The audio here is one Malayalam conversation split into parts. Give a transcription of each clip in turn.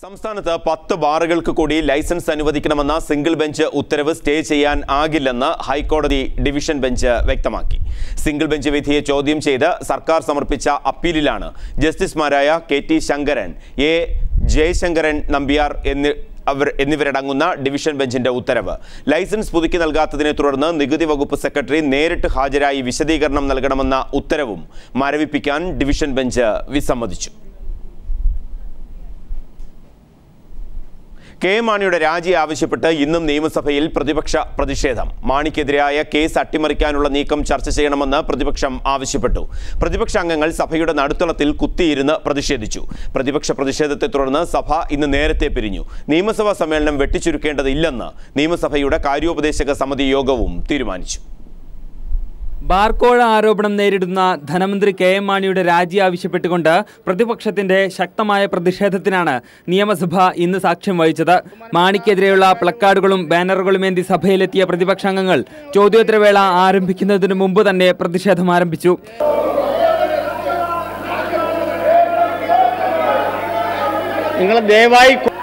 സംസ്ഥാനത്ത് പത്ത് ബാറുകൾക്ക് കൂടി ലൈസൻസ് അനുവദിക്കണമെന്ന സിംഗിൾ ബെഞ്ച് ഉത്തരവ് സ്റ്റേ ചെയ്യാൻ ആകില്ലെന്ന് ഹൈക്കോടതി ഡിവിഷൻ ബെഞ്ച് വ്യക്തമാക്കി സിംഗിൾ ബെഞ്ച് വിധിയെ ചോദ്യം ചെയ്ത് സർക്കാർ സമർപ്പിച്ച അപ്പീലിലാണ് ജസ്റ്റിസുമാരായ K T Shankaran A Jayashankaran Nambiar എന്നി അവർ എന്നിവരടങ്ങുന്ന ഡിവിഷൻ ബെഞ്ചിന്റെ ഉത്തരവ് ലൈസൻസ് പുതുക്കി നൽകാത്തതിനെ തുടർന്ന് നികുതി വകുപ്പ് സെക്രട്ടറി നേരിട്ട് ഹാജരായി വിശദീകരണം നൽകണമെന്ന ഉത്തരവും മരവിപ്പിക്കാൻ ഡിവിഷൻ ബെഞ്ച് വിസമ്മതിച്ചു കെ എം മാണിയുടെ രാജി ആവശ്യപ്പെട്ട് ഇന്നും നിയമസഭയിൽ പ്രതിപക്ഷ പ്രതിഷേധം മാണിക്കെതിരായ കേസ് അട്ടിമറിക്കാനുള്ള നീക്കം ചർച്ച ചെയ്യണമെന്ന് പ്രതിപക്ഷം ആവശ്യപ്പെട്ടു പ്രതിപക്ഷ അംഗങ്ങൾ സഭയുടെ നടുത്തളത്തിൽ കുത്തിയിരുന്ന് പ്രതിഷേധിച്ചു പ്രതിപക്ഷ പ്രതിഷേധത്തെ തുടർന്ന് സഭ ഇന്ന് നേരത്തെ പിരിഞ്ഞു നിയമസഭാ സമ്മേളനം വെട്ടിച്ചുരുക്കേണ്ടതില്ലെന്ന് നിയമസഭയുടെ കാര്യോപദേശക സമിതി യോഗവും തീരുമാനിച്ചു ബാർക്കോഴ ആരോപണം നേരിടുന്ന ധനമന്ത്രി കെ എം മാണിയുടെ രാജി ആവശ്യപ്പെട്ടുകൊണ്ട് പ്രതിപക്ഷത്തിന്റെ ശക്തമായ പ്രതിഷേധത്തിനാണ് നിയമസഭ ഇന്ന് സാക്ഷ്യം വഹിച്ചത് മാണിക്കെതിരെയുള്ള പ്ലക്കാർഡുകളും ബാനറുകളുമേന്തി സഭയിലെത്തിയ പ്രതിപക്ഷാംഗങ്ങൾ ചോദ്യോത്തരവേള ആരംഭിക്കുന്നതിന് മുമ്പ് തന്നെ പ്രതിഷേധം ആരംഭിച്ചു നിങ്ങൾ ദയവായി കൊ-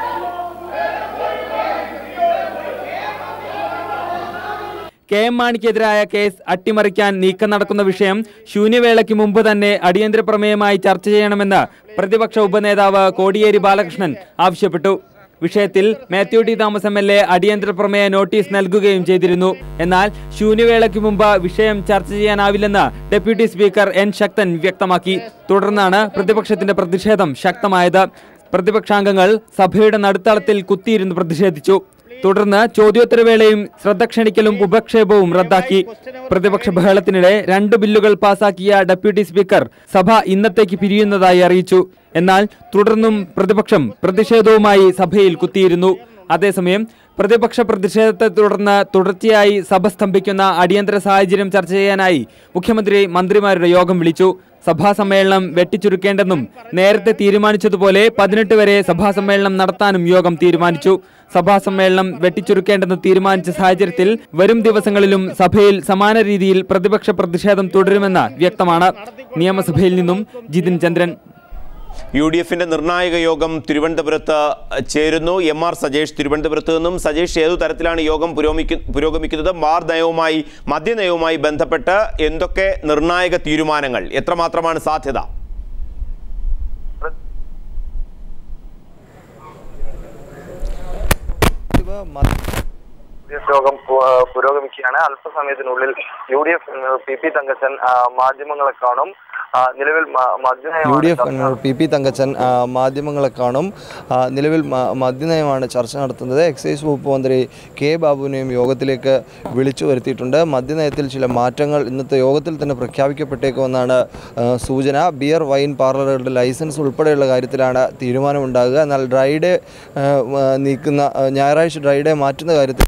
കെ എം മാണിക്കെതിരായ കേസ് അട്ടിമറിക്കാൻ നീക്കം നടക്കുന്ന വിഷയം ശൂന്യവേളയ്ക്ക് മുമ്പ് തന്നെ അടിയന്തര പ്രമേയമായി ചർച്ച ചെയ്യണമെന്ന് പ്രതിപക്ഷ ഉപനേതാവ് കോടിയേരി ബാലകൃഷ്ണൻ ആവശ്യപ്പെട്ടു വിഷയത്തിൽ Mathew T Thomas M L A അടിയന്തര പ്രമേയ നോട്ടീസ് നൽകുകയും ചെയ്തിരുന്നു എന്നാൽ ശൂന്യവേളയ്ക്ക് മുമ്പ് വിഷയം ചർച്ച ചെയ്യാനാവില്ലെന്ന് ഡെപ്യൂട്ടി സ്പീക്കർ എൻ ശക്തൻ വ്യക്തമാക്കി തുടർന്നാണ് പ്രതിപക്ഷത്തിന്റെ പ്രതിഷേധം ശക്തമായത് പ്രതിപക്ഷാംഗങ്ങൾ സഭയുടെ നടുത്തളത്തിൽ കുത്തിയിരുന്ന് പ്രതിഷേധിച്ചു തുടർന്ന് ചോദ്യോത്തരവേളയും ശ്രദ്ധ ക്ഷണിക്കലും ഉപക്ഷേപവും റദ്ദാക്കി പ്രതിപക്ഷ ബഹളത്തിനിടെ രണ്ട് ബില്ലുകൾ പാസാക്കിയ ഡെപ്യൂട്ടി സ്പീക്കർ സഭ ഇന്നത്തേക്ക് പിരിയുന്നതായി അറിയിച്ചു എന്നാൽ തുടർന്നും പ്രതിപക്ഷം പ്രതിഷേധവുമായി സഭയിൽ കുത്തിയിരുന്നു അതേസമയം പ്രതിപക്ഷ പ്രതിഷേധത്തെ തുടർന്ന് തുടർച്ചയായി സഭ സ്തംഭിക്കുന്ന അടിയന്തര സാഹചര്യം ചർച്ച ചെയ്യാനായി മുഖ്യമന്ത്രി മന്ത്രിമാരുടെ യോഗം വിളിച്ചു സഭാ സമ്മേളനം വെട്ടിച്ചുരുക്കേണ്ടെന്നും നേരത്തെ തീരുമാനിച്ചതുപോലെ പതിനെട്ട് വരെ സഭാ സമ്മേളനം നടത്താനും യോഗം തീരുമാനിച്ചു സഭാ സമ്മേളനം വെട്ടിച്ചുരുക്കേണ്ടെന്ന് തീരുമാനിച്ച സാഹചര്യത്തിൽ വരും ദിവസങ്ങളിലും സഭയിൽ സമാന രീതിയിൽ പ്രതിപക്ഷ പ്രതിഷേധം തുടരുമെന്ന് വ്യക്തമാണ് നിയമസഭയിൽ നിന്നും ജിതിൻ ചന്ദ്രൻ യു ഡി എഫിന്റെ നിർണായക യോഗം തിരുവനന്തപുരത്ത് ചേരുന്നു എം ആർ സജേഷ് തിരുവനന്തപുരത്ത് നിന്നും സജേഷ് ഏതു തരത്തിലാണ് യോഗം പുരോഗമിക്കു പുരോഗമിക്കുന്നത് മാർ നയവുമായി മദ്യനയവുമായി ബന്ധപ്പെട്ട് എന്തൊക്കെ നിർണായക തീരുമാനങ്ങൾ എത്രമാത്രമാണ് സാധ്യത എഫ് യോഗം പു- ആ, പുരോഗമിക്കുകയാണ് അല്പസമയത്തിനുള്ളിൽ U D F P P Thankachan ആ, മാധ്യമങ്ങളെ കാണും ആ, നിലവിൽ മ- യു മദ്യനയമാണ് ഡി എഫ് ചർച്ച കൺവീനർ പി പി തങ്കച്ചൻ ആ, മാധ്യമങ്ങളെ കാണും ആ, നിലവിൽ മ- മദ്യനയമാണ് ചർച്ച നടത്തുന്നത് എക്സൈസ് വകുപ്പ് മന്ത്രി കെ ബാബുവിനെയും യോഗത്തിലേക്ക് വിളിച്ചു വരുത്തിയിട്ടുണ്ട് മദ്യനയത്തിൽ ചില മാറ്റങ്ങൾ ഇന്നത്തെ യോഗത്തിൽ തന്നെ പ്രഖ്യാപിക്കപ്പെട്ടേക്കുമെന്നാണ് ആ, സൂചന ബിയർ വൈൻ പാർലറുകളുടെ ലൈസൻസ് ഉൾപ്പെടെയുള്ള കാര്യത്തിലാണ് തീരുമാനമുണ്ടാകുക എന്നാൽ ഡ്രൈ ഡേ ആ, ആ, നീക്കുന്ന ആ, ഞായറാഴ്ച ഡ്രൈ ഡേ മാറ്റുന്ന കാര്യത്തിൽ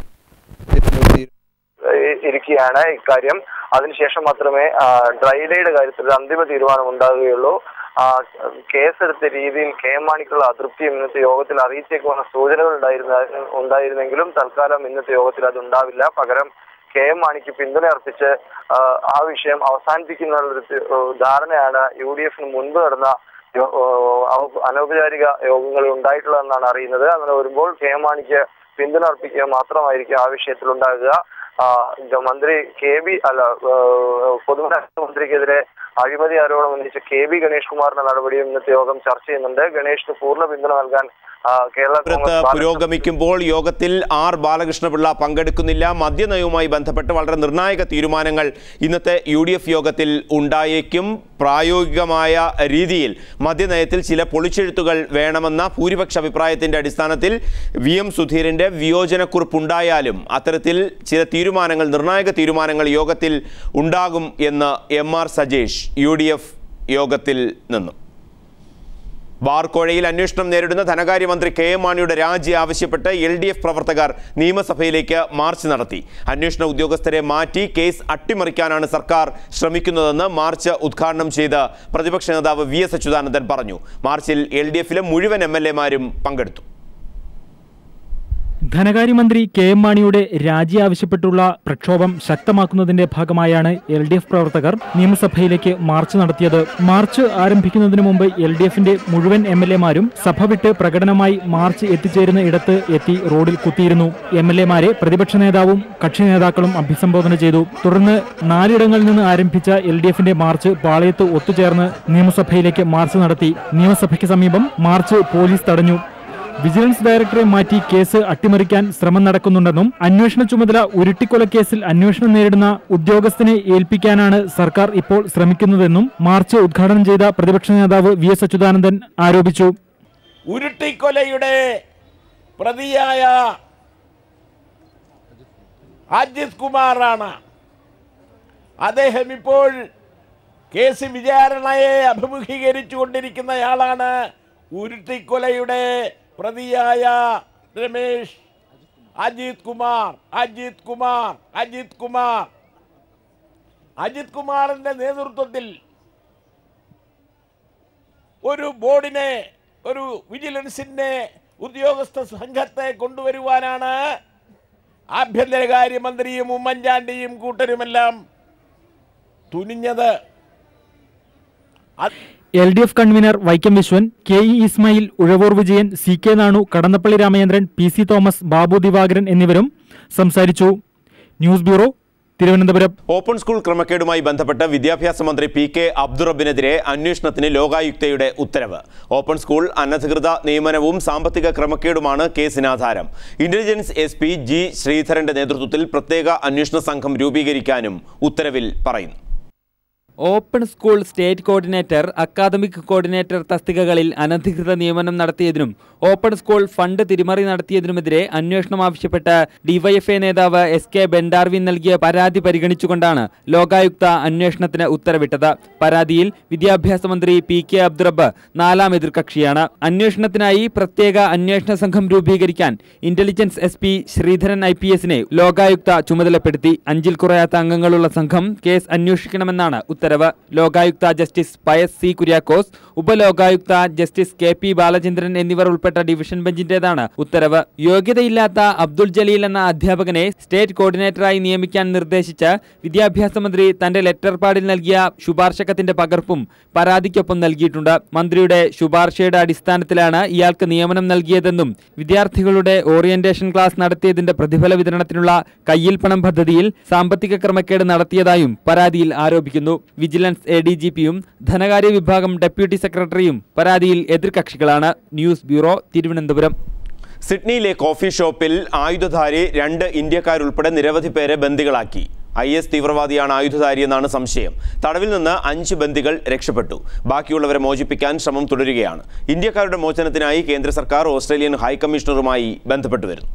ഇ- ഇരിക്കുകയാണ് ഇക്കാര്യം അതിനുശേഷം മാത്രമേ ആ, ഡ്രൈ ഡേയുടെ കാര്യത്തിൽ ഒരു അന്തിമ തീരുമാനം ഉണ്ടാകുകയുള്ളൂ ആ, കേസെടുത്ത രീതിയിൽ കെ എം മാണിക്കുള്ള അതൃപ്തിയും ഇന്നത്തെ യോഗത്തിൽ അറിയിച്ചേക്കുമെന്ന സൂചനകൾ ഉണ്ടായിരുന്ന ഉണ്ടായിരുന്നെങ്കിലും തൽക്കാലം ഇന്നത്തെ യോഗത്തിൽ അത് ഉണ്ടാവില്ല പകരം കെ എം മാണിക്ക് പിന്തുണ അർപ്പിച്ച് ആ, ആ വിഷയം അവസാനിപ്പിക്കുന്ന ഒരു തി- ധാരണയാണ് യു ഡി എഫിന് മുൻപ് നടന്ന യോ- ഓ, ഔ- അനൗപചാരിക യോഗങ്ങളിൽ ഉണ്ടായിട്ടുള്ളതെന്നാണ് അറിയുന്നത് അങ്ങനെ വരുമ്പോൾ കെ എം മാണിക്ക് പിന്തുണ അർപ്പിക്കുക മാത്രമായിരിക്കും ആ വിഷയത്തിൽ ഉണ്ടാകുക ആ, ഇത് മന്ത്രി കെ ബി അല്ല ആ, പൊതുമരാമത്ത് മന്ത്രിക്കെതിരെ അഴിമതി ആരോപണം ഉന്നയിച്ച കെ ബി ഗണേഷ് കുമാറിന്റെ നടപടിയും ഇന്നത്തെ യോഗം ചർച്ച ചെയ്യുന്നുണ്ട് ഗണേഷിന് പൂർണ്ണ പിന്തുണ നൽകാൻ ആ, കേരള പുറത്ത് കോൺഗ്രസ് ബാലകൃഷ്ണ പുരോഗമിക്കുമ്പോൾ യോഗത്തിൽ ആർ ബാലകൃഷ്ണപിള്ള പങ്കെടുക്കുന്നില്ല മദ്യനയവുമായി ബന്ധപ്പെട്ട് വളരെ നിർണായക തീരുമാനങ്ങൾ ഇന്നത്തെ യു ഡി എഫ് യോഗത്തിൽ ഉണ്ടായേക്കും പ്രായോഗികമായ രീതിയിൽ മദ്യനയത്തിൽ ചില പൊളിച്ചെഴുത്തുകൾ വേണമെന്ന ഭൂരിപക്ഷ അഭിപ്രായത്തിന്റെ അടിസ്ഥാനത്തിൽ വി എം സുധീരന്റെ വിയോജനക്കുറിപ്പുണ്ടായാലും അത്തരത്തിൽ ചില തീരുമാനങ്ങൾ നിർണായക തീരുമാനങ്ങൾ യോഗത്തിൽ ഉണ്ടാകും എന്ന് M R Sajesh U D F യോഗത്തിൽ നിന്നും ബാർക്കോഴയിൽ അന്വേഷണം നേരിടുന്ന ധനകാര്യമന്ത്രി കെ എം മാണിയുടെ രാജി ആവശ്യപ്പെട്ട് എൽ ഡി എഫ് പ്രവർത്തകർ നിയമസഭയിലേക്ക് മാർച്ച് നടത്തി അന്വേഷണ ഉദ്യോഗസ്ഥരെ മാറ്റി കേസ് അട്ടിമറിക്കാനാണ് സർക്കാർ ശ്രമിക്കുന്നതെന്ന് മാർച്ച് ഉദ്ഘാടനം ചെയ്ത് പ്രതിപക്ഷ നേതാവ് വി എസ് അച്യുതാനന്ദൻ പറഞ്ഞു മാർച്ചിൽ എൽ ഡി എഫിലെ മുഴുവൻ എം എൽ എമാരും പങ്കെടുത്തു ധനകാര്യമന്ത്രി കെ എം മാണിയുടെ രാജി ആവശ്യപ്പെട്ടുള്ള പ്രക്ഷോഭം ശക്തമാക്കുന്നതിന്റെ ഭാഗമായാണ് എൽ ഡി എഫ് പ്രവർത്തകർ നിയമസഭയിലേക്ക് മാർച്ച് നടത്തിയത് മാർച്ച് ആരംഭിക്കുന്നതിന് മുമ്പ് എൽ ഡി എഫിന്റെ മുഴുവൻ എം എൽ എമാരും സഭ വിട്ട് പ്രകടനമായി മാർച്ച് എത്തിച്ചേരുന്ന ഇടത്ത് എത്തി റോഡിൽ കുത്തിയിരുന്നു എം എൽ എമാരെ പ്രതിപക്ഷ നേതാവും കക്ഷി നേതാക്കളും അഭിസംബോധന ചെയ്തു തുടർന്ന് നാലിടങ്ങളിൽ നിന്ന് ആരംഭിച്ച എൽ ഡി എഫിന്റെ മാർച്ച് പാളയത്ത് ഒത്തുചേർന്ന് നിയമസഭയിലേക്ക് മാർച്ച് നടത്തി നിയമസഭയ്ക്ക് സമീപം മാർച്ച് പോലീസ് തടഞ്ഞു വിജിലൻസ് ഡയറക്ടറെ മാറ്റി കേസ് അട്ടിമറിക്കാൻ ശ്രമം നടക്കുന്നുണ്ടെന്നും അന്വേഷണ ചുമതല ഉരുട്ടിക്കൊലക്കേസിൽ അന്വേഷണം നേരിടുന്ന ഉദ്യോഗസ്ഥനെ ഏൽപ്പിക്കാനാണ് സർക്കാർ ഇപ്പോൾ ശ്രമിക്കുന്നതെന്നും മാർച്ച് ഉദ്ഘാടനം ചെയ്ത പ്രതിപക്ഷ നേതാവ് വി എസ് അച്യുതാനന്ദൻ ആരോപിച്ചു ഉരുട്ടിക്കൊലയുടെ പ്രതിയായ അജിത് കുമാറാണ് അദ്ദേഹം ഇപ്പോൾ കേസ് വിചാരണയെ അഭിമുഖീകരിച്ചു കൊണ്ടിരിക്കുന്നയാളാണ് ഉരുട്ടിക്കൊലയുടെ പ്രതിയായ രമേശ് അജിത് കുമാർ അജിത് കുമാർ അജിത് കുമാർ അജിത് കുമാറിന്റെ നേതൃത്വത്തിൽ ഒരു ബോർഡിനെ ഒരു വിജിലൻസിന്റെ ഉദ്യോഗസ്ഥ സംഘത്തെ കൊണ്ടുവരുവാനാണ് ആഭ്യന്തരകാര്യമന്ത്രിയും ഉമ്മൻചാണ്ടിയും കൂട്ടരുമെല്ലാം തുനിഞ്ഞത് അത് L D F convener Vaikom Viswan K E Ismail Uzhavoor Vijayan C K Nanu Kadannappally Ramachandran P C Thomas Babu Divakaran എന്നിവരും സംസാരിച്ചു news bureau Thiruvananthapuram open school ക്രമക്കേടുമായി ബന്ധപ്പെട്ട് വിദ്യാഭ്യാസ മന്ത്രി പി കെ അബ്ദുറബിനെതിരെ അന്വേഷണത്തിന് ലോകായുക്തയുടെ ഉത്തരവ് ഓപ്പൺ സ്കൂൾ അനധികൃത നിയമനവും സാമ്പത്തിക ക്രമക്കേടുമാണ് കേസിനാധാരം ഇന്റലിജൻസ് എസ് പി ജി ശ്രീധരന്റെ നേതൃത്വത്തിൽ പ്രത്യേക അന്വേഷണ സംഘം രൂപീകരിക്കാനും ഉത്തരവിൽ പറയുന്നു open school state coordinator academic coordinator തസ്തികകളിൽ അനധികൃത നിയമനം നടത്തിയതിനും ഓപ്പൺ സ്കൂൾ ഫണ്ട് തിരിമറി നടത്തിയതിനുമെതിരെ അന്വേഷണം ആവശ്യപ്പെട്ട് ഡിവൈഎഫ്ഐ നേതാവ് എസ് കെ ബെൻഡാർവിൻ നൽകിയ പരാതി പരിഗണിച്ചുകൊണ്ടാണ് ലോകായുക്ത അന്വേഷണത്തിന് ഉത്തരവിട്ടത് പരാതിയിൽ വിദ്യാഭ്യാസ മന്ത്രി പി കെ അബ്ദുറബ് നാലാം എതിർകക്ഷിയാണ് അന്വേഷണത്തിനായി പ്രത്യേക അന്വേഷണ സംഘം രൂപീകരിക്കാൻ intelligence S P Sreedharan I P എസിനെ ലോകായുക്ത ചുമതലപ്പെടുത്തി അഞ്ചിൽ കുറയാത്ത അംഗങ്ങളുള്ള സംഘം കേസ് അന്വേഷിക്കണമെന്നാണ് ഉത്തരവ് ലോകായുക്ത ജസ്റ്റിസ് പയസ് സി കുര്യാക്കോസ് ഉപലോകായുക്ത ജസ്റ്റിസ് കെ പി ബാലചന്ദ്രൻ എന്നിവർ ഉൾപ്പെട്ട ഡിവിഷൻ ബെഞ്ചിന്റേതാണ് ഉത്തരവ് യോഗ്യതയില്ലാത്ത അബ്ദുൾ ജലീൽ എന്ന അധ്യാപകനെ സ്റ്റേറ്റ് കോർഡിനേറ്ററായി നിയമിക്കാൻ നിർദ്ദേശിച്ച് വിദ്യാഭ്യാസ മന്ത്രി തന്റെ ലെറ്റർ പാഡിൽ നൽകിയ ശുപാർശക്കത്തിന്റെ പകർപ്പും പരാതിക്കൊപ്പം നൽകിയിട്ടുണ്ട് മന്ത്രിയുടെ ശുപാർശയുടെ അടിസ്ഥാനത്തിലാണ് ഇയാൾക്ക് നിയമനം നൽകിയതെന്നും വിദ്യാർത്ഥികളുടെ ഓറിയന്റേഷൻ ക്ലാസ് നടത്തിയതിന്റെ പ്രതിഫല വിതരണത്തിനുള്ള കയ്യിൽ പണം പദ്ധതിയിൽ സാമ്പത്തിക ക്രമക്കേട് നടത്തിയതായും പരാതിയിൽ ആരോപിക്കുന്നു വിജിലൻസ് എ ഡി ജി പിയും ധനകാര്യ വിഭാഗം ഡെപ്യൂട്ടി സെക്രട്ടറിയും പരാതിയിൽ എതിർകക്ഷികളാണ് ന്യൂസ് ബ്യൂറോ തിരുവനന്തപുരം സിഡ്നിയിലെ കോഫി ഷോപ്പിൽ ആയുധധാരി രണ്ട് ഇന്ത്യക്കാരുൾപ്പെടെ നിരവധി പേരെ ബന്ദികളാക്കി ഐ എസ് തീവ്രവാദിയാണ് ആയുധധാരിയെന്നാണ് സംശയം തടവിൽ നിന്ന് അഞ്ച് ബന്ദികൾ രക്ഷപ്പെട്ടു ബാക്കിയുള്ളവരെ മോചിപ്പിക്കാൻ ശ്രമം തുടരുകയാണ് ഇന്ത്യക്കാരുടെ മോചനത്തിനായി കേന്ദ്ര സർക്കാർ ഓസ്ട്രേലിയൻ ഹൈക്കമ്മീഷണറുമായി ബന്ധപ്പെട്ടു വരുന്നു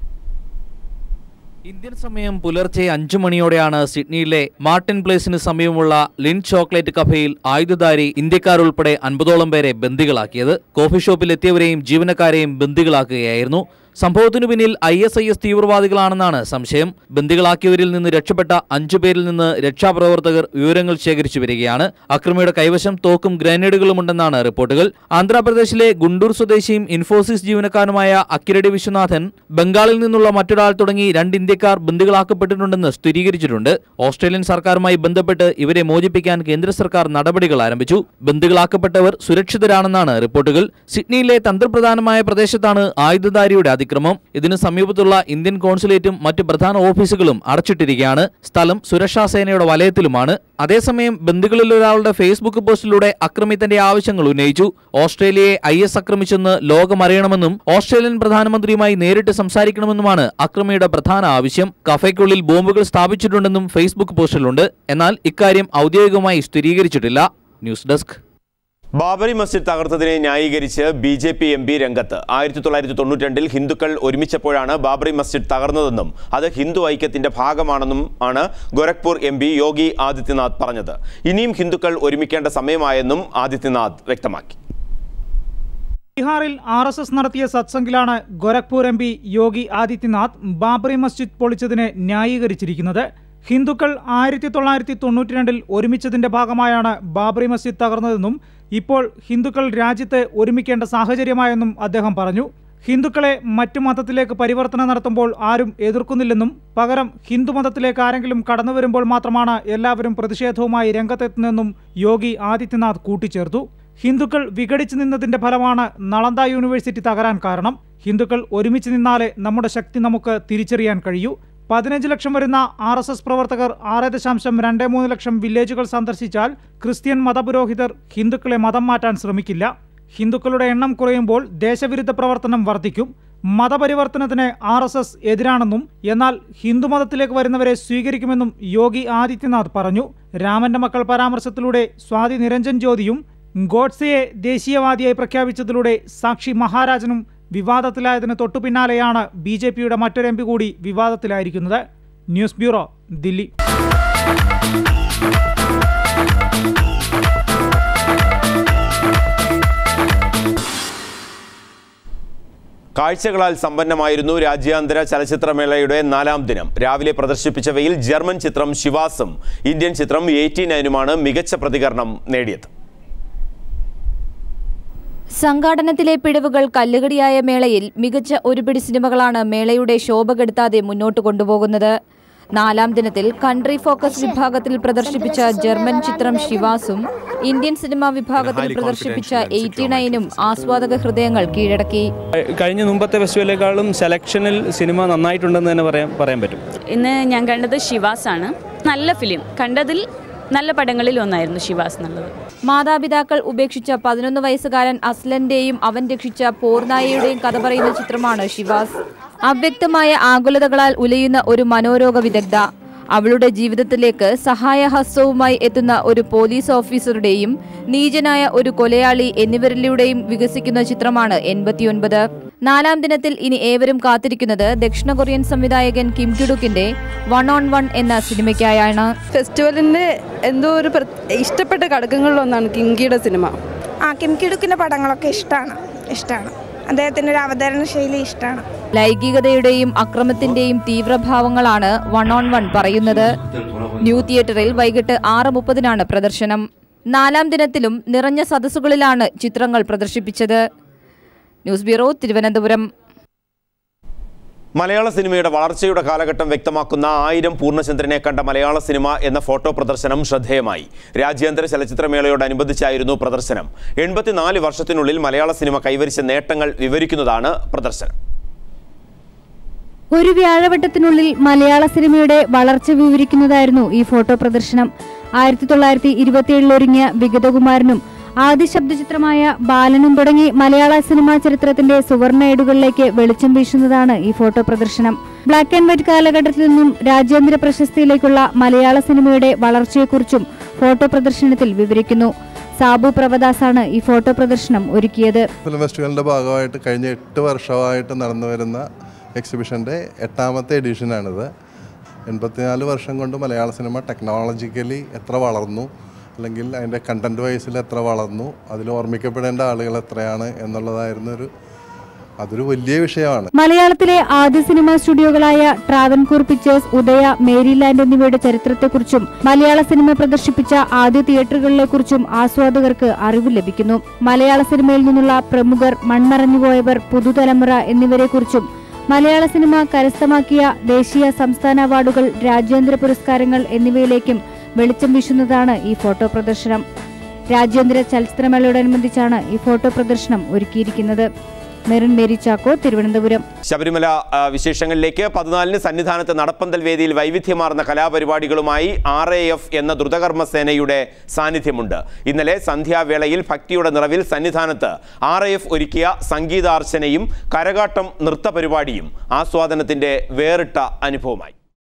ഇന്ത്യൻ സമയം പുലർച്ചെ അഞ്ചു മണിയോടെയാണ് സിഡ്നിയിലെ മാർട്ടിൻ പ്ലേസിന് സമീപമുള്ള ലിൻ ചോക്ലേറ്റ് കഫേയിൽ ആയുധധാരി ഇന്ത്യക്കാരുൾപ്പെടെ അൻപതോളം പേരെ ബന്ദികളാക്കിയത് കോഫി ഷോപ്പിൽ എത്തിയവരെയും ജീവനക്കാരെയും ബന്ദികളാക്കുകയായിരുന്നു സംഭവത്തിനു പിന്നിൽ ഐ എസ് ഐ എസ് തീവ്രവാദികളാണെന്നാണ് സംശയം ബന്ദികളാക്കിയവരിൽ നിന്ന് രക്ഷപ്പെട്ട അഞ്ചു പേരിൽ നിന്ന് രക്ഷാപ്രവർത്തകർ വിവരങ്ങൾ ശേഖരിച്ചു വരികയാണ് അക്രമിയുടെ കൈവശം തോക്കും ഗ്രനേഡുകളുമുണ്ടെന്നാണ് റിപ്പോർട്ടുകൾ ആന്ധ്രാപ്രദേശിലെ ഗുണ്ടൂർ സ്വദേശിയും ഇൻഫോസിസ് ജീവനക്കാരുമായ അക്കിരടി വിശ്വനാഥൻ ബംഗാളിൽ നിന്നുള്ള മറ്റൊരാൾ തുടങ്ങി രണ്ട് ഇന്ത്യക്കാർ ബന്ദികളാക്കപ്പെട്ടിട്ടുണ്ടെന്ന് സ്ഥിരീകരിച്ചിട്ടുണ്ട് ഓസ്ട്രേലിയൻ സർക്കാരുമായി ബന്ധപ്പെട്ട് ഇവരെ മോചിപ്പിക്കാൻ കേന്ദ്ര സർക്കാർ നടപടികൾ ആരംഭിച്ചു ബന്ദികളാക്കപ്പെട്ടവർ സുരക്ഷിതരാണെന്നാണ് റിപ്പോർട്ടുകൾ സിഡ്നിയിലെ തന്ത്രപ്രധാനമായ പ്രദേശത്താണ് ആയുധധാരിയുടെ അതിക്രമം ഇതിന് സമീപത്തുള്ള ഇന്ത്യൻ കോൺസുലേറ്റും മറ്റ് പ്രധാന ഓഫീസുകളും അടച്ചിട്ടിരിക്കുകയാണ് സ്ഥലം സുരക്ഷാ സേനയുടെ വലയത്തിലുമാണ് അതേസമയം ബന്ധുക്കളിൽ ഒരാളുടെ ഫേസ്ബുക്ക് പോസ്റ്റിലൂടെ അക്രമി തന്റെ ആവശ്യങ്ങൾ ഉന്നയിച്ചു ഓസ്ട്രേലിയയെ ഐ എസ് ആക്രമിച്ചെന്ന് ലോകമറിയണമെന്നും ഓസ്ട്രേലിയൻ പ്രധാനമന്ത്രിയുമായി നേരിട്ട് സംസാരിക്കണമെന്നുമാണ് അക്രമിയുടെ പ്രധാന ആവശ്യം കഫയ്ക്കുള്ളിൽ ബോംബുകൾ സ്ഥാപിച്ചിട്ടുണ്ടെന്നും ഫേസ്ബുക്ക് പോസ്റ്റിലുണ്ട് എന്നാൽ ഇക്കാര്യം ഔദ്യോഗികമായി സ്ഥിരീകരിച്ചിട്ടില്ല ന്യൂസ് ഡെസ്ക് ബാബറി മസ്ജിദ് തകർത്തതിനെ ന്യായീകരിച്ച് B J P M P രംഗത്ത് ആയിരത്തി തൊള്ളായിരത്തി തൊണ്ണൂറ്റി രണ്ടിൽ ഹിന്ദുക്കൾ ഒരുമിച്ചപ്പോഴാണ് ബാബറി മസ്ജിദ് തകർന്നതെന്നും അത് ഹിന്ദു ഐക്യത്തിന്റെ ഭാഗമാണെന്നും ആണ് ഗോരഖ്പൂർ എം പി യോഗി ആദിത്യനാഥ് പറഞ്ഞത് ഇനിയും ഹിന്ദുക്കൾ ഒരുമിക്കേണ്ട സമയമായെന്നും ആദിത്യനാഥ് വ്യക്തമാക്കി ബീഹാറിൽ ആർ എസ് എസ് നടത്തിയ സത്സംഗിലാണ് ഗോരഖ്പൂർ എം പി യോഗി ആദിത്യനാഥ് ബാബറി മസ്ജിദ് പൊളിച്ചതിനെ ന്യായീകരിച്ചിരിക്കുന്നത് ഹിന്ദുക്കൾ ആയിരത്തി തൊള്ളായിരത്തി തൊണ്ണൂറ്റി രണ്ടിൽ ഒരുമിച്ചതിന്റെ ഭാഗമായാണ് ബാബറി മസ്ജിദ് തകർന്നതെന്നും ഇപ്പോൾ ഹിന്ദുക്കൾ രാജ്യത്ത് ഒരുമിക്കേണ്ട സാഹചര്യമായെന്നും അദ്ദേഹം പറഞ്ഞു ഹിന്ദുക്കളെ മറ്റു മതത്തിലേക്ക് പരിവർത്തനം നടത്തുമ്പോൾ ആരും എതിർക്കുന്നില്ലെന്നും പകരം ഹിന്ദുമതത്തിലേക്ക് ആരെങ്കിലും കടന്നു വരുമ്പോൾ മാത്രമാണ് എല്ലാവരും പ്രതിഷേധവുമായി രംഗത്തെത്തുന്നതെന്നും യോഗി ആദിത്യനാഥ് കൂട്ടിച്ചേർത്തു ഹിന്ദുക്കൾ വിഘടിച്ചു നിന്നതിന്റെ ഫലമാണ് നളന്ദ യൂണിവേഴ്സിറ്റി തകരാൻ കാരണം ഹിന്ദുക്കൾ ഒരുമിച്ച് നിന്നാലേ നമ്മുടെ ശക്തി നമുക്ക് തിരിച്ചറിയാൻ കഴിയൂ പതിനഞ്ച് ലക്ഷം വരുന്ന ആർ എസ് എസ് പ്രവർത്തകർ ആറ് ദശാംശം രണ്ട് മൂന്ന് ലക്ഷം വില്ലേജുകൾ സന്ദർശിച്ചാൽ ക്രിസ്ത്യൻ മതപുരോഹിതർ ഹിന്ദുക്കളെ മതം മാറ്റാൻ ശ്രമിക്കില്ല ഹിന്ദുക്കളുടെ എണ്ണം കുറയുമ്പോൾ ദേശവിരുദ്ധ പ്രവർത്തനം വർദ്ധിക്കും മതപരിവർത്തനത്തിന് ആർ എസ് എസ് എതിരാണെന്നും എന്നാൽ ഹിന്ദുമതത്തിലേക്ക് വരുന്നവരെ സ്വീകരിക്കുമെന്നും യോഗി ആദിത്യനാഥ് പറഞ്ഞു രാമന്റെ മക്കൾ പരാമർശത്തിലൂടെ സ്വാതി നിരഞ്ജൻ ജ്യോതിയും ഗോഡ്സെയെ ദേശീയവാദിയായി പ്രഖ്യാപിച്ചതിലൂടെ സാക്ഷി മഹാരാജനും വിവാദത്തിലായതിന് തൊട്ടു പിന്നാലെയാണ് ബി ജെ പിയുടെ മറ്റൊരു എം പി കൂടി വിവാദത്തിലായിരിക്കുന്നത് ന്യൂസ് ബ്യൂറോ ദില്ലി കാഴ്ചകളാൽ സമ്പന്നമായിരുന്നു രാജ്യാന്തര ചലച്ചിത്രമേളയുടെ നാലാം ദിനം രാവിലെ പ്രദർശിപ്പിച്ചവയിൽ ജർമ്മൻ ചിത്രം ശിവാസും ഇന്ത്യൻ ചിത്രം എയ്റ്റി നയനുമാണ് മികച്ച പ്രതികരണം നേടിയത് സംഘാടനത്തിലെ പിഴവുകൾ കല്ലുകടിയായ മേളയിൽ മികച്ച ഒരുപിടി സിനിമകളാണ് മേളയുടെ ശോഭ കെടുത്താതെ മുന്നോട്ട് കൊണ്ടുപോകുന്നത് നാലാം ദിനത്തിൽ കൺട്രി ഫോക്കസ് വിഭാഗത്തിൽ പ്രദർശിപ്പിച്ച ജർമ്മൻ ചിത്രം ശിവാസും ഇന്ത്യൻ സിനിമാ വിഭാഗത്തിൽ പ്രദർശിപ്പിച്ച എയ്റ്റി നയനും ആസ്വാദക ഹൃദയങ്ങൾ കീഴടക്കി കഴിഞ്ഞ മുമ്പത്തെ ഫെസ്റ്റിവലിനേക്കാളും സെലക്ഷനിൽ സിനിമ നന്നായിട്ടുണ്ടെന്ന് തന്നെ പറയാൻ പറയാൻ പറ്റും ഇന്ന് ഞാൻ കണ്ടത് ശിവാസ് ആണ് നല്ല ഫിലിം കണ്ടതിൽ നല്ല പടങ്ങളിൽ ഒന്നായിരുന്നു ശിവാസ് എന്നുള്ളത് മാതാപിതാക്കൾ ഉപേക്ഷിച്ച പതിനൊന്ന് വയസ്സുകാരൻ അസ്ലന്റെയും അവൻ രക്ഷിച്ച പോർനായയുടെയും കഥ പറയുന്ന ചിത്രമാണ് ശിവാസ് അവ്യക്തമായ ആകുലതകളാൽ ഉലയുന്ന ഒരു മനോരോഗ വിദഗ്ധ അവളുടെ ജീവിതത്തിലേക്ക് സഹായഹസ്തവുമായി എത്തുന്ന ഒരു പോലീസ് ഓഫീസറുടെയും നീചനായ ഒരു കൊലയാളി എന്നിവരിലൂടെയും വികസിക്കുന്ന ചിത്രമാണ് എൺപത്തിയൊൻപത് നാലാം ദിനത്തിൽ ഇനി ഏവരും കാത്തിരിക്കുന്നത് ദക്ഷിണ കൊറിയൻ സംവിധായകൻ കിം കിഡുക്കിന്റെ വൺ ഓൺ വൺ എന്ന സിനിമയ്ക്കായാണ് ഫെസ്റ്റിവലിൻ്റെ എന്തോ ഒരു പ്ര- ഇഷ്ടപ്പെട്ട ഘടകങ്ങളിലൊന്നാണ് കിങ്കിയുടെ സിനിമ ആ കിം കിടുക്കിൻ്റെ പടങ്ങളൊക്കെ ഇഷ്ടമാണ് ഇഷ്ടമാണ് അദ്ദേഹത്തിൻ്റെ ഒരു അവതരണ ശൈലി ഇഷ്ടമാണ് ലൈംഗികതയുടെയും അക്രമത്തിന്റെയും തീവ്രഭാവങ്ങളാണ് വൺ ഓൺ വൺ പറയുന്നത് ന്യൂ തിയേറ്ററിൽ വൈകിട്ട് ആറ് മുപ്പതിനാണ് പ്രദർശനം നാലാം ദിനത്തിലും നിറഞ്ഞ സദസ്സുകളിലാണ് ചിത്രങ്ങൾ പ്രദർശിപ്പിച്ചത് ന്യൂസ് ബ്യൂറോ തിരുവനന്തപുരം മലയാള സിനിമയുടെ വളർച്ചയുടെ കാലഘട്ടം വ്യക്തമാക്കുന്ന ആയിരം പൂർണ്ണചന്ദ്രനെ കണ്ട മലയാള സിനിമ എന്ന ഫോട്ടോ പ്രദർശനം ശ്രദ്ധേയമായി രാജ്യാന്തര ചലച്ചിത്രമേളയോടനുബന്ധിച്ചായിരുന്നു പ്രദർശനം എൺപത്തിനാല് വർഷത്തിനുള്ളിൽ മലയാള സിനിമ കൈവരിച്ച നേട്ടങ്ങൾ വിവരിക്കുന്നതാണ് പ്രദർശനം ഒരു വ്യാഴവട്ടത്തിനുള്ളിൽ മലയാള സിനിമയുടെ വളർച്ച വിവരിക്കുന്നതായിരുന്നു ഈ ഫോട്ടോ പ്രദർശനം ആയിരത്തി തൊള്ളായിരത്തി ഇരുപത്തിയേഴിൽ ഒരുങ്ങിയ വിഗതകുമാരനും ആദ്യ ശബ്ദചിത്രമായ ബാലനും തുടങ്ങി മലയാള സിനിമാ ചരിത്രത്തിന്റെ സുവർണ ഏടുകളിലേക്ക് വെളിച്ചം വീശുന്നതാണ് ഈ ഫോട്ടോ പ്രദർശനം ബ്ലാക്ക് ആൻഡ് വൈറ്റ് കാലഘട്ടത്തിൽ നിന്നും രാജ്യാന്തര പ്രശസ്തിയിലേക്കുള്ള മലയാള സിനിമയുടെ വളർച്ചയെക്കുറിച്ചും ഫോട്ടോ പ്രദർശനത്തിൽ വിവരിക്കുന്നു സാബു പ്രഭദാസാണ് ഈ ഫോട്ടോ പ്രദർശനം ഒരുക്കിയത് ഫിലിം ഫെസ്റ്റിവലിൻ്റെ ഭാഗമായിട്ട് കഴിഞ്ഞ എട്ട് വർഷമായിട്ട് നടന്നു വരുന്ന എക്സിബിഷൻ്റെ എട്ടാമത്തെ എഡിഷനാണിത് എൺപത്തിനാല് വർഷം കൊണ്ട് മലയാള സിനിമ ടെക്നോളജിക്കലി എത്ര വളർന്നു അല്ലെങ്കിൽ അതിൻ്റെ കണ്ടൻറ് വൈസിൽ എത്ര വളർന്നു അതിൽ ഓർമ്മിക്കപ്പെടേണ്ട ആളുകൾ എത്രയാണ് എന്നുള്ളതായിരുന്ന ഒരു അതൊരു വലിയ വിഷയമാണ് മലയാളത്തിലെ ആദ്യ സിനിമാ സ്റ്റുഡിയോകളായ ട്രാവൻകൂർ പിക്ചേഴ്സ് ഉദയ മേരിലാൻഡ് എന്നിവയുടെ ചരിത്രത്തെക്കുറിച്ചും മലയാള സിനിമ പ്രദർശിപ്പിച്ച ആദ്യ തിയേറ്ററുകളെക്കുറിച്ചും ആസ്വാദകർക്ക് അറിവ് ലഭിക്കുന്നു മലയാള സിനിമയിൽ നിന്നുള്ള പ്രമുഖർ മൺമറഞ്ഞുപോയവർ പുതുതലമുറ എന്നിവരെക്കുറിച്ചും മലയാള സിനിമ കരസ്ഥമാക്കിയ ദേശീയ സംസ്ഥാന അവാർഡുകൾ രാജ്യാന്തര പുരസ്കാരങ്ങൾ എന്നിവയിലേക്കും വെളിച്ചം വീശുന്നതാണ് ഈ ഫോട്ടോ പ്രദർശനം രാജ്യാന്തര ചലച്ചിത്രമേളയോടനുബന്ധിച്ചാണ് ഈ ഫോട്ടോ പ്രദർശനം ഒരുക്കിയിരിക്കുന്നത് മെറിൻ മേരി ചാക്കോ തിരുവനന്തപുരം ശബരിമല ആ, വിശേഷങ്ങളിലേക്ക് പതിനാലിന് സന്നിധാനത്ത് നടപ്പന്തൽ വേദിയിൽ വൈവിധ്യമാർന്ന കലാപരിപാടികളുമായി ആർ എ എഫ് എന്ന ദ്രുതകർമ്മ സേനയുടെ സാന്നിധ്യമുണ്ട് ഇന്നലെ സന്ധ്യാവേളയിൽ ഭക്തിയുടെ നിറവിൽ സന്നിധാനത്ത് ആർ എ എഫ് ഒരുക്കിയ സംഗീതാർച്ചനയും കരകാട്ടം നൃത്ത പരിപാടിയും ആസ്വാദനത്തിന്റെ വേറിട്ട അനുഭവമായി